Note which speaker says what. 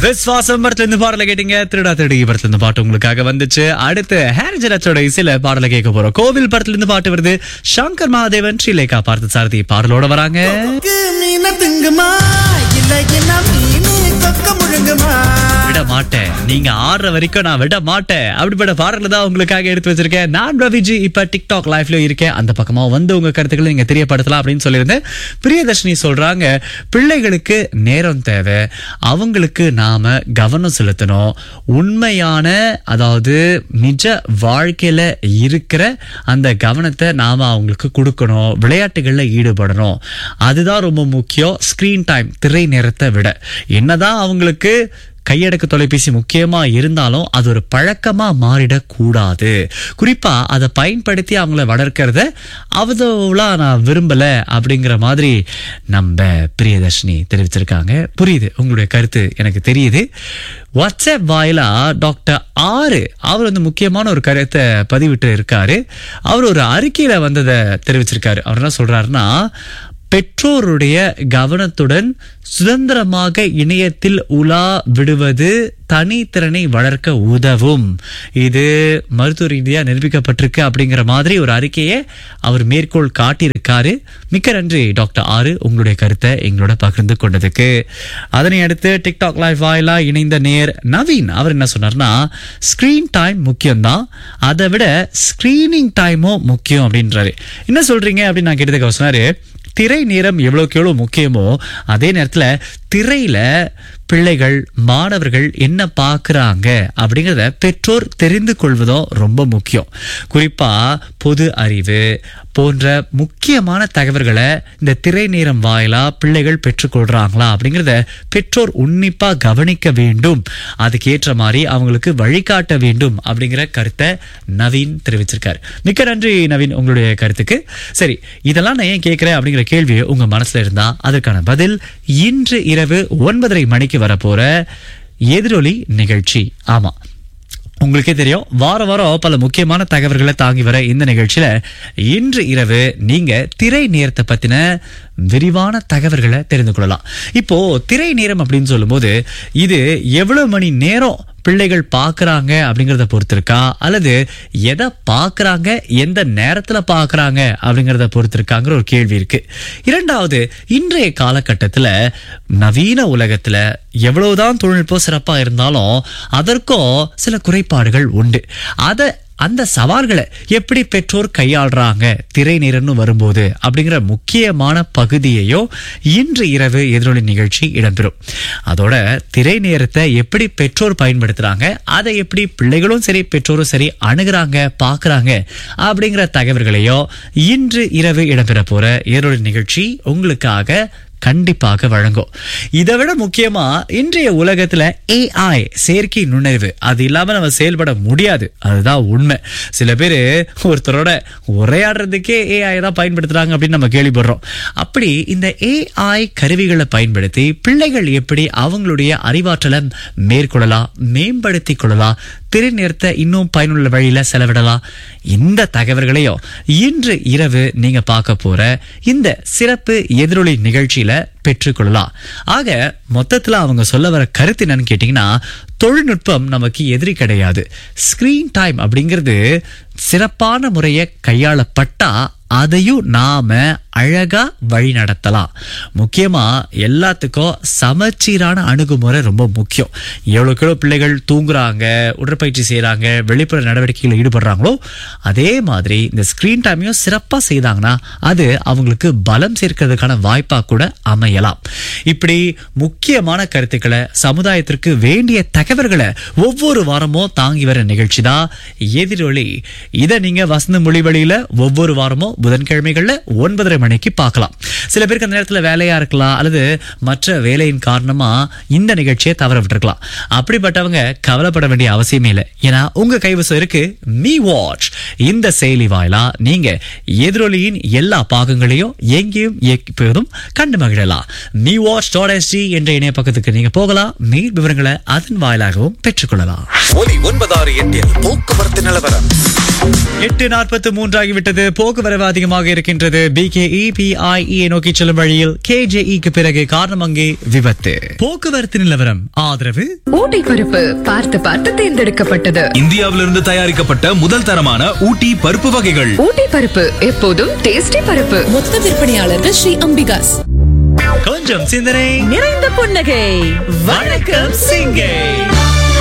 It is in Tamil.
Speaker 1: விஸ்வாசம் படத்துல இருந்து பாடல கேட்டீங்க திருடா திருடி படத்துல இருந்து பாட்டு உங்களுக்காக வந்துச்சு அடுத்து ஹேரிஜரச்சோட இசையில பாடல கேட்க போறோம் கோவில் படத்துல இருந்து பாட்டு வருது சங்கர் மகாதேவன் ஸ்ரீலேகா பார்த்து சாரதி பாடலோட வராங்க
Speaker 2: கொக்கு மீன திங்குமா இல்ல என்ன மீனு கொக்க முழுங்குமா
Speaker 1: விட மாட்டேன் நீங்க ஆடுற வரைக்கும் நான் விட மாட்டேன் அப்படிப்பட்ட பாடல்கள் தான் உங்களுக்காக எடுத்து வச்சிருக்கேன் நான் ரவிஜி இப்ப டிக்டாக் லைஃப்ல இருக்கேன் அந்த பக்கமா வந்து உங்க கருத்துக்களை நீங்க தெரியப்படுத்தலாம் அப்படின்னு சொல்லியிருந்தேன் பிரியதர்ஷினி சொல்றாங்க பிள்ளைகளுக்கு நேரம் தேவை அவங்களுக்கு நாம கவனம் செலுத்தணும் உண்மையான அதாவது நிஜ வாழ்க்கையில இருக்கிற அந்த கவனத்தை நாம அவங்களுக்கு கொடுக்கணும் விளையாட்டுகள்ல ஈடுபடணும் அதுதான் ரொம்ப முக்கியம் ஸ்கிரீன் டைம் திரை நேரத்தை விட என்னதான் அவங்களுக்கு கையடக்க தொலைபேசி முக்கியமா இருந்தாலும் அது ஒரு பழக்கமா மாறிடக்கூடாது குறிப்பா அதை பயன்படுத்தி அவங்கள வளர்க்கறத அவ்வளோ நான் விரும்பல அப்படிங்கிற மாதிரி நம்ம பிரியதர்ஷினி தெரிவிச்சிருக்காங்க புரியுது உங்களுடைய கருத்து எனக்கு தெரியுது வாட்ஸ்அப் வாயிலா டாக்டர் ஆறு அவர் வந்து முக்கியமான ஒரு கருத்தை பதிவிட்டு இருக்காரு அவர் ஒரு அறிக்கையில வந்ததை தெரிவிச்சிருக்காரு அவர் என்ன சொல்றாருன்னா பெற்றோருடைய கவனத்துடன் சுதந்திரமாக இணையத்தில் உலா விடுவது தனித்திறனை வளர்க்க உதவும் இது மருத்துவ ரீதியா நிரூபிக்கப்பட்டிருக்கு அப்படிங்கிற மாதிரி ஒரு அறிக்கையை அவர் மேற்கோள் காட்டியிருக்காரு மிக்க நன்றி டாக்டர் ஆறு உங்களுடைய கருத்தை எங்களோட பகிர்ந்து கொண்டதுக்கு அதனை அடுத்து டிக்டாக் லைவ் வாயிலா இணைந்த நேர் நவீன் அவர் என்ன சொன்னார்னா ஸ்கிரீன் டைம் முக்கியம்தான் அதை விட ஸ்கிரீனிங் டைமும் முக்கியம் அப்படின்றாரு என்ன சொல்றீங்க அப்படின்னு நான் கேட்டதுக்கு அவர் சொன்னாரு திரை நேரம் எவ்வளவுக்கு எவ்வளவு முக்கியமோ அதே நேரத்துல திரையில பிள்ளைகள் மாணவர்கள் என்ன பார்க்கறாங்க அப்படிங்கிறத பெற்றோர் தெரிந்து கொள்வதும் ரொம்ப முக்கியம் குறிப்பா பொது அறிவு போன்ற முக்கியமான தகவல்களை இந்த திரை நேரம் வாயிலா பிள்ளைகள் பெற்றுக்கொள்றாங்களா அப்படிங்கிறத பெற்றோர் உன்னிப்பா கவனிக்க வேண்டும் அதுக்கு ஏற்ற மாதிரி அவங்களுக்கு வழிகாட்ட வேண்டும் அப்படிங்கிற கருத்தை நவீன் தெரிவிச்சிருக்காரு மிக்க நன்றி நவீன் உங்களுடைய கருத்துக்கு சரி இதெல்லாம் நான் ஏன் கேட்கிறேன் அப்படிங்கிற கேள்வி உங்க மனசுல இருந்தா அதற்கான பதில் இன்று இரவு ஒன்பதரை மணிக்கு வரப்போற எதிரொலி நிகழ்ச்சி ஆமா உங்களுக்கே தெரியும் வார வாரம் பல முக்கியமான தகவல்களை தாங்கி வர இந்த நிகழ்ச்சியில இன்று இரவு நீங்க திரை நேரத்தை பத்தின விரிவான தகவல்களை தெரிந்து கொள்ளலாம் இப்போ திரை நேரம் அப்படின்னு சொல்லும்போது இது எவ்வளவு மணி நேரம் பிள்ளைகள் பார்க்கறாங்க அப்படிங்கறத பொறுத்து இருக்கா அல்லது எதை பார்க்கறாங்க எந்த நேரத்துல பார்க்கறாங்க அப்படிங்கறத பொறுத்து இருக்காங்கிற ஒரு கேள்வி இருக்கு இரண்டாவது இன்றைய காலகட்டத்துல நவீன உலகத்துல எவ்வளவுதான் தொழில்நுட்பம் சிறப்பா இருந்தாலும் அதற்கும் சில குறைபாடுகள் உண்டு அதை அந்த சவால்களை எப்படி பெற்றோர் கையாளுறாங்க திரை நேரம்னு வரும்போது அப்படிங்கிற முக்கியமான பகுதியையோ இன்று இரவு எதிரொலி நிகழ்ச்சி இடம்பெறும் அதோட திரை நேரத்தை எப்படி பெற்றோர் பயன்படுத்துறாங்க அதை எப்படி பிள்ளைகளும் சரி பெற்றோரும் சரி அணுகுறாங்க பார்க்கறாங்க அப்படிங்கிற தகவல்களையோ இன்று இரவு இடம்பெற போற எதிரொலி நிகழ்ச்சி உங்களுக்காக கண்டிப்பாக வழங்கும் இதை விட முக்கியமா இன்றைய உலகத்துல ஏஐ செயற்கை நுண்ணறிவு அது இல்லாம நம்ம செயல்பட முடியாது அதுதான் உண்மை சில பேர் ஒருத்தரோட உரையாடுறதுக்கே ஏஐ தான் பயன்படுத்துறாங்க அப்படின்னு நம்ம கேள்விப்படுறோம் அப்படி இந்த ஏஐ கருவிகளை பயன்படுத்தி பிள்ளைகள் எப்படி அவங்களுடைய அறிவாற்றலை மேற்கொள்ளலாம் மேம்படுத்திக் கொள்ளலாம் திரை நேரத்தை இன்னும் பயனுள்ள வழியில செலவிடலாம் இந்த தகவல்களையும் இன்று இரவு நீங்க பார்க்க போற இந்த சிறப்பு எதிரொலி நிகழ்ச்சியில பெற்றுக்கொள்ளலாம் ஆக மொத்தத்துல அவங்க சொல்ல வர கருத்து என்னன்னு கேட்டீங்கன்னா தொழில்நுட்பம் நமக்கு எதிரி கிடையாது ஸ்கிரீன் டைம் அப்படிங்கிறது சிறப்பான முறையை கையாளப்பட்டா அதையும் நாம அழகா வழி நடத்தலாம் முக்கியமா எல்லாத்துக்கும் சமச்சீரான அணுகுமுறை ரொம்ப முக்கியம் எவ்வளவுக்கு எவ்வளவு பிள்ளைகள் தூங்குறாங்க உடற்பயிற்சி செய்றாங்க வெளிப்புற நடவடிக்கைகளில் ஈடுபடுறாங்களோ அதே மாதிரி இந்த ஸ்கிரீன் டைமையும் சிறப்பா செய்தாங்கன்னா அது அவங்களுக்கு பலம் சேர்க்கிறதுக்கான வாய்ப்பா கூட அமையலாம் இப்படி முக்கியமான கருத்துக்களை சமுதாயத்திற்கு வேண்டிய தகவல்களை ஒவ்வொரு வாரமும் தாங்கி வர நிகழ்ச்சி தான் எதிரொலி இதை நீங்க வசந்த மொழி வழியில ஒவ்வொரு வாரமும் புதன்கிழமைகள்ல ஒன்பதரை மணிக்கு பார்க்கலாம் சில பேருக்கு அந்த நேரத்துல வேலையா இருக்கலாம் அல்லது மற்ற வேலையின் காரணமா இந்த நிகழ்ச்சியை தவற விட்டுருக்கலாம் அப்படிப்பட்டவங்க கவலைப்பட வேண்டிய அவசியமே இல்லை ஏன்னா உங்க கைவசம் இருக்கு மீ வாட்ச் இந்த செயலி வாயிலா நீங்க எதிரொலியின் எல்லா பாகங்களையும் எங்கேயும் எப்போதும் கண்டு மகிழலாம் மீ வாட்ச் டாட் எஸ்டி என்ற இணைய பக்கத்துக்கு நீங்க போகலாம் மேல் விவரங்களை அதன் வாயிலாகவும் பெற்றுக்கொள்ளலாம்
Speaker 3: ஒலி ஒன்பதாறு எட்டில் போக்குவரத்து நிலவரம்
Speaker 1: எட்டு நாற்பத்து மூன்றாகிவிட்டது போக்குவரவு அதிகமாக இருக்கின்றது பிகேஇ பிஐஇ நோக்கி செல்லும் வழியில் கேஜேஇக்கு பிறகு காரணம் அங்கே விபத்து போக்குவரத்து நிலவரம் ஆதரவு
Speaker 3: ஊட்டி பருப்பு பார்த்து பார்த்து தேர்ந்தெடுக்கப்பட்டது
Speaker 4: இந்தியாவிலிருந்து தயாரிக்கப்பட்ட முதல் தரமான ஊட்டி பருப்பு வகைகள்
Speaker 3: ஊட்டி பருப்பு எப்போதும் டேஸ்டி பருப்பு
Speaker 5: மொத்த விற்பனையாளர்கள் ஸ்ரீ அம்பிகாஸ்
Speaker 1: கொஞ்சம் சிந்தனை
Speaker 5: நிறைந்த புன்னகை
Speaker 1: வணக்கம் சிங்கை